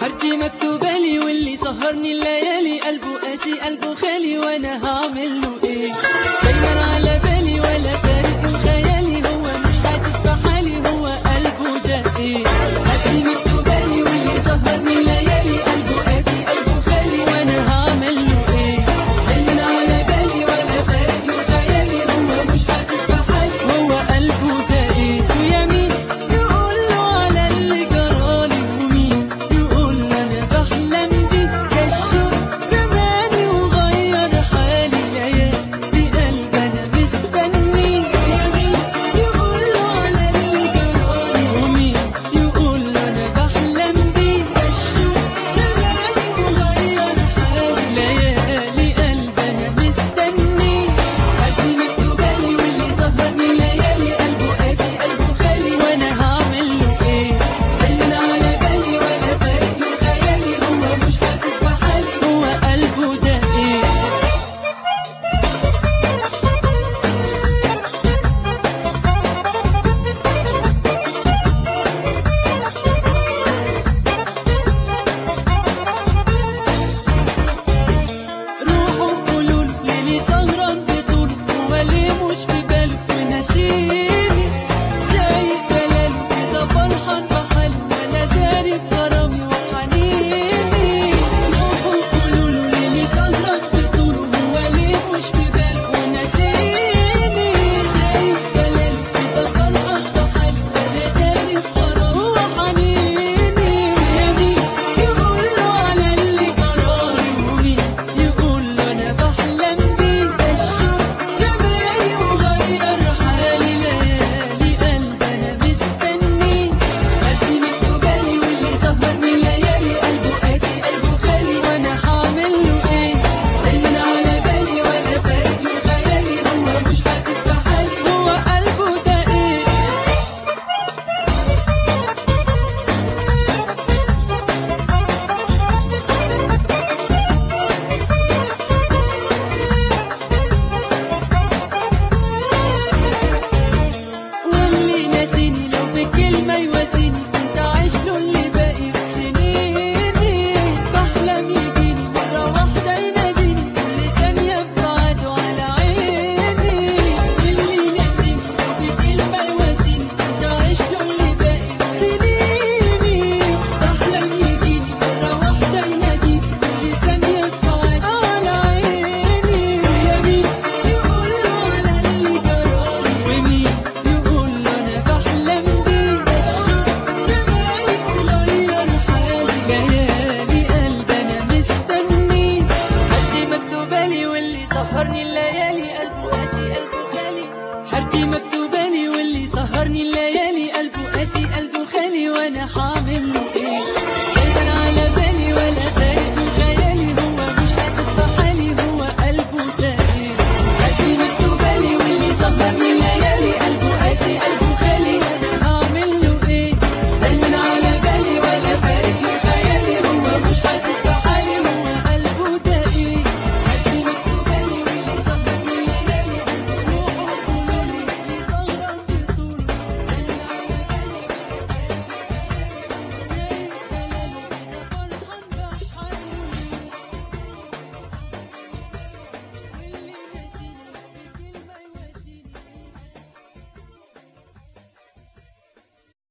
حرتي مكتوبة لي واللي سهرني الليالي قلبه قاسي قلبه خالي وانا هعمل له ايه دايما على بالي ولا فارق الخيالي هو مش حاسس بحالي هو قلبه ده ايه حرتي مكتوبة لي واللي سهرني الليالي قلبه قاسي قلبه خالي وانا هعمل له ايه دايما على بالي ولا فارق الخيالي هو مش حاسس بحالي هو قلبه ده ايه ويا مين يقول له على اللي جرالي ومين يقول له انا بحلم بيك كالشوق رماني وغير حالي ليالي قلب انا مستني ويا مين يقول له على اللي جرالي ومين يقول له انا بحلم بيك كالشوق رماني وغير حالي ليالي قلب انا مستني قلبي مكتوبالي واللي سهرني ليالي قلبه قاسي قلبه خالي وانا هعمل له ايه دايما على بالي ولا فارق له خيالي هو مش حاسس بحالي هو قلبه ده ايه روحوا قولوا له ليلي سهران بطول هو ليه مش في باله وناسيني سايق دلاله كده فرحان بحاله ولا داري بغرامي وحنيني روحوا قولوا له ليلي سهران بطول هو ليه مش في باله وناسيني سايق دلاله كده فرحان بحاله ولا داري بغرامي وحنيني يا مين يقول له على اللي جرالي ومين يقول له انا بحلم بيك ده الشوق رماني وغير حالي ليالي قلب انا مستني قلبي مكتوبالي واللي سهرني الليالي قلبه قاسي قلبه خالي وانا هعمل له ايه دايما على بالي ولا فارق له خيالي هو مش حاسس بحالي هو قلبه ده ايه واللي ناسيني لو بكلمة يواسيني كنت عايش له اللي باقي في سنيني بحلم يجيني مرة واحدة يناديني كل ثانية ببعده على عيني اللي ناسيني لو بكلمة يواسيني كنت عايش له اللي باقي في سنيني بحلم يجيني مرة واحدة يناديني كل ثانية ببعده على عيني يا مين يقول له على اللي جرالي ومين يقول له انا بحلم بيك الشوق رماني وغير حالي ليالي قلب انا مستني حدي مكتوبالي واللي سهرني الليالي قلبه قاسي قلبه خالي حدي مكتوبالي